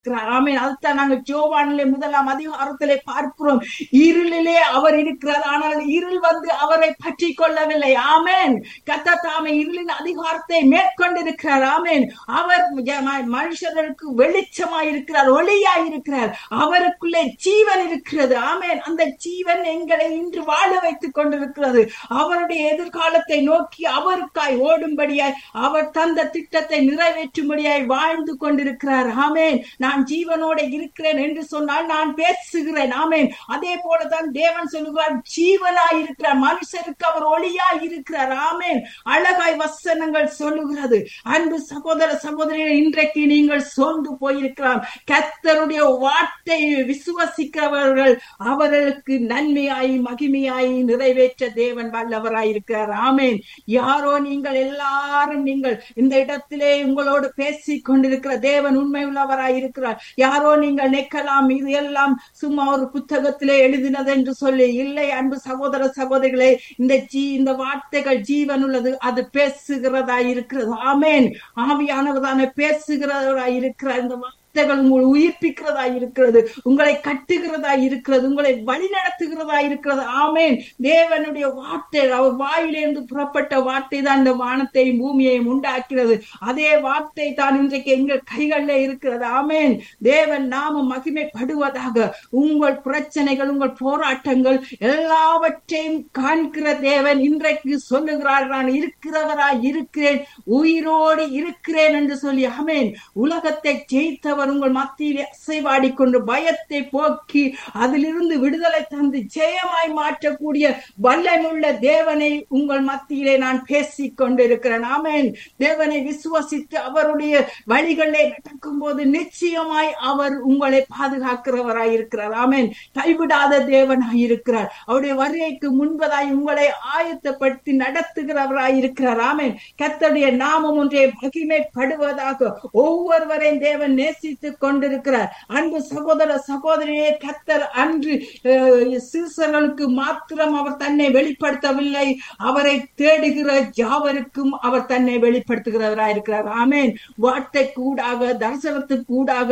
இருக்கிறார் ஆமென் அதுதான் நாங்கள் ஜோவானிலே முதலாம் அதிகாரத்திலே பார்க்கிறோம் இருளிலே அவர் இருக்கிறார் ஆனால் இருள் வந்து அவரை பற்றி கொள்ளவில்லை ஆமென் கத்த தாமே இருளின் அதிகாரத்தை மேற்கொண்டிருக்கிறார் ஆமென் அவர் ம- மனுஷர்களுக்கு வெளிச்சமாய் இருக்கிறார் ஒளியாய் இருக்கிறார் அவருக்குள்ளே ஜீவன் இருக்கிறது ஆமென் அந்த ஜீவன் எங்களை இன்று வாழ வைத்துக் கொண்டிருக்கிறது அவருடைய எதிர்காலத்தை நோக்கி அவருக்காய் ஓடும்படியாய் அவர் தந்த திட்டத்தை நிறைவேற்றும்படியாய் வாழ்ந்து கொண்டிருக்கிறார் ஆமென் நான் ஜீவனோட இருக்கிறேன் என்று சொன்னால் நான் பேசுகிறேன் ஆமென் அதே போலதான் தேவன் சொல்லுகிறார் ஜீவனாய் இருக்கிறார் மனுஷருக்கு அவர் ஒளியாய் இருக்கிறார் ஆமென் அழகாய் வசனங்கள் சொல்லுகிறது அன்பு சகோதர சகோதரிகள் இன்றைக்கு நீங்கள் சோர்ந்து போயிருக்கலாம் கர்த்தருடைய வார்த்தை விசுவசிக்கிறவர்கள் அவர்களுக்கு நன்மையாய் மகிமையாய் நிறைவேற்ற தேவன் வல்லவராய் இருக்கிறார் ஆமென் யாரோ நீங்கள் எல்லாரும் நீங்கள் இந்த இடத்திலே உங்களோடு பேசிக் கொண்டிருக்கிற தேவன் உண்மை உள்ளவராய் இருக்கிறார் யாரோ நீங்கள் நிற்கலாம் இது எல்லாம் சும்மா ஒரு புத்தகத்திலே எழுதினது என்று சொல்லி இல்லை அன்பு சகோதர சகோதரிகளே இந்த ஜீ இந்த வார்த்தைகள் ஜீவன் உள்ளது அது பேசுகிறதா இருக்கிறது ஆமேன் ஆவியானவதான பேசுகிறதா இருக்கிறார் இந்த வார்த்தைகள் உங்களை உயிர்ப்பிக்கிறதா இருக்கிறது உங்களை கட்டுகிறதா இருக்கிறது உங்களை வழி நடத்துகிறதா இருக்கிறது ஆமேன் தேவனுடைய வார்த்தை அவர் வாயிலிருந்து புறப்பட்ட வார்த்தை தான் இந்த வானத்தையும் பூமியையும் உண்டாக்கிறது அதே வார்த்தை தான் இன்றைக்கு எங்கள் கைகளில் இருக்கிறது ஆமேன் தேவன் நாம மகிமைப்படுவதாக உங்கள் பிரச்சனைகள் உங்கள் போராட்டங்கள் எல்லாவற்றையும் காண்கிற தேவன் இன்றைக்கு சொல்லுகிறார் நான் இருக்கிறவராய் இருக்கிறேன் உயிரோடு இருக்கிறேன் என்று சொல்லி ஆமேன் உலகத்தை ஜெயித்தவர் உங்கள் மத்தியிலே அசைவாடிக்கொண்டு பயத்தை போக்கி அதிலிருந்து விடுதலை தந்து ஜெயமாய் மாற்றக்கூடிய வல்லமுள்ள தேவனை உங்கள் மத்தியிலே நான் பேசிக் கொண்டிருக்கிறேன் ஆமேன் தேவனை விசுவசித்து அவருடைய வழிகளை நடக்கும் போது நிச்சயமாய் அவர் உங்களை பாதுகாக்கிறவராய் இருக்கிறார் ஆமேன் கைவிடாத தேவனாய் இருக்கிறார் அவருடைய வருகைக்கு முன்பதாய் உங்களை ஆயத்தப்படுத்தி நடத்துகிறவராய் இருக்கிறார் ஆமேன் கர்த்தருடைய நாமம் ஒன்றை மகிமைப்படுவதாக ஒவ்வொருவரையும் தேவன் நேசித்துக் கொண்டிருக்கிறார் அன்பு சகோதர சகோதரியே கர்த்தர் அன்று அஹ், சீசர்களுக்கு மாத்திரம் அவர் தன்னை வெளிப்படுத்தவில்லை அவரை தேடுகிற யாவருக்கும் அவர் தன்னை வெளிப்படுத்துகிறவராய் இருக்கிறார் ஆமேன் வார்த்தை கூடாக தரிசனத்துக்கு கூடாக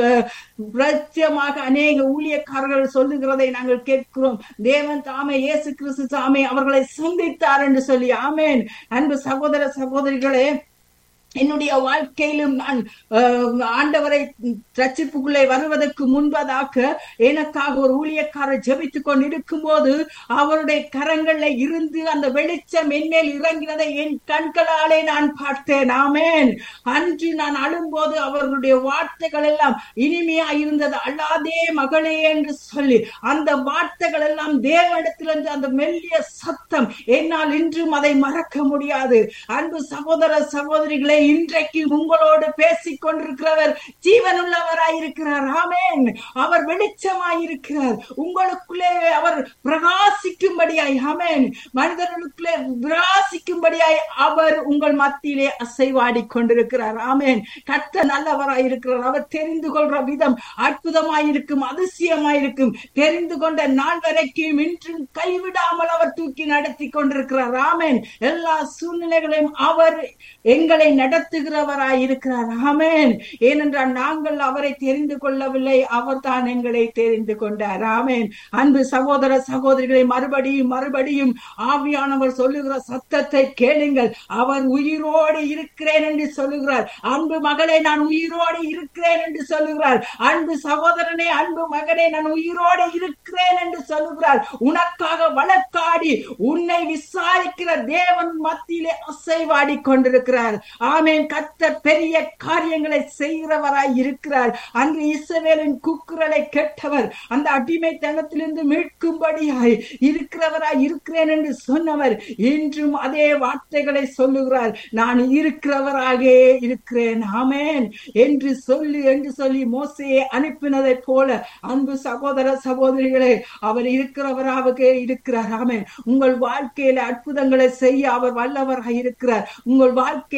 பிரத்யமாக அநேக ஊழியக்காரர்கள் சொல்லுகிறதை நாங்கள் கேட்கிறோம் தேவன் தாமே இயேசு கிறிஸ்து தாமே அவர்களை சந்தித்தார் என்று சொல்லி ஆமேன் அன்பு சகோதர சகோதரிகளே என்னுடைய வாழ்க்கையிலும் நான் அஹ், ஆண்டவரை ரட்சிப்புக்குள்ளே வருவதற்கு முன்பதாக எனக்காக ஒரு ஊழியக்காரர் ஜெபித்துக் கொண்டு இருக்கும்போது அவருடைய கரங்கள்ல இருந்து அந்த வெளிச்சம் என்மேல் இறங்கினதை என் கண்களாலே நான் பார்த்தேன் ஆமேன் அன்று நான் அழும்போது அவர்களுடைய வார்த்தைகள் எல்லாம் இனிமையா இருந்தது அல்லாதே மகளே என்று சொல்லி அந்த வார்த்தைகள் எல்லாம் தேவனிடத்திலிருந்து அந்த மெல்லிய சத்தம் என்னால் இன்றும் அதை மறக்க முடியாது அன்பு சகோதர சகோதரிகளே இன்றைக்கு உங்களோடு பேசிக் கொண்டிருக்கிறவர் ஜீவனுள்ளவராயிருக்கிறார் ஆமேன் அவர் வெளிச்சமாயிருக்கிறார் உங்களுக்குள்ளே அவர் பிரகாசிக்கும்படியாய் ஆமேன் மனிதர்களுக்குள்ளே பிரகாசிக்கும்படியாய் அவர் உங்கள் மத்தியிலே அசைவாடி கொண்டிருக்கிறார் ஆமேன் கத்த நல்லவராயிருக்கிறார் அவர் தெரிந்து கொள்ற விதம் அற்புதமாயிருக்கும் அதிசயமாயிருக்கும் தெரிந்து கொண்ட நாள் வரைக்கும் இன்றும் கைவிடாமல் அவர் தூக்கி நடத்தி கொண்டிருக்கிறார் ஆமேன் எல்லா சூழ்நிலைகளையும் அவர் எங்களை நடத்துகிறவராய் இருக்கிறார் ஆமேன் ஏனென்றால் நாங்கள் அவரை தெரிந்து கொள்ளவில்லை அவர் தான் எங்களை தெரிந்து கொண்டார் ஆமேன் அன்பு சகோதர சகோதரிகளை மறுபடியும் மறுபடியும் ஆவியானவர் சொல்லுகிற சத்தத்தை கேளுங்கள் அவர் உயிரோடு இருக்கிறேன் என்று சொல்லுகிறார் அன்பு மகளே நான் உயிரோடு இருக்கிறேன் என்று சொல்லுகிறார் அன்பு சகோதரனே அன்பு மகனே நான் உயிரோடு இருக்கிறேன் என்று சொல்லுகிறார் உனக்காக வழக்காடி உன்னை விசாரிக்கிற தேவன் மத்தியிலே அசைவாடி கொண்டிருக்கிறார் ஆமேன் கர்த்தர் பெரிய காரியங்களை செய்கிறவராய் இருக்கிறார் அன்று இஸ்ரவேலின் குக்குரலை கேட்டவர் அந்த அடிமைத்தனத்திலிருந்து மீட்கும்படியாய் இருக்கிறவராய் இருக்கிறேன் என்று சொன்னவர் இன்றும் அதே வார்த்தைகளை சொல்லுகிறார் நான் இருக்கிறவராக இருக்கிறேன் ஆமேன் என்று சொல்லி என்று சொல்லி மோசையை அனுப்பினதை போல அன்பு சகோதர சகோதரிகளே அவர் இருக்கிறவராக இருக்கிறார் ஆமேன் உங்கள் வாழ்க்கையில அற்புதங்களை செய்ய அவர் வல்லவராக இருக்கிறார் உங்கள் வாழ்க்கையில தடை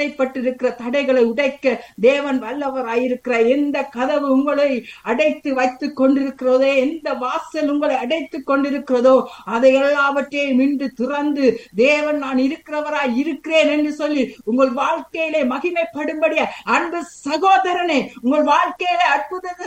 தடைப்பட்டிருக்கிற தடைகளை உடைக்க தேவன் வல்லவராயிருக்கிற எந்த கதவு உங்களை அடைத்து வைத்துக் கொண்டிருக்கிறதோ எந்த வாசல் உங்களை அடைத்துக் கொண்டிருக்கிறதோ அதை எல்லாவற்றையும் இன்று திறந்து தேவன் நான் இருக்கிறவராய் இருக்கிறேன் என்று சொல்லி உங்கள் வாழ்க்கையிலே மகிமைப்படும்படியா அன்பு சகோதரனே உங்கள் வாழ்க்கையிலே அற்புதத்தை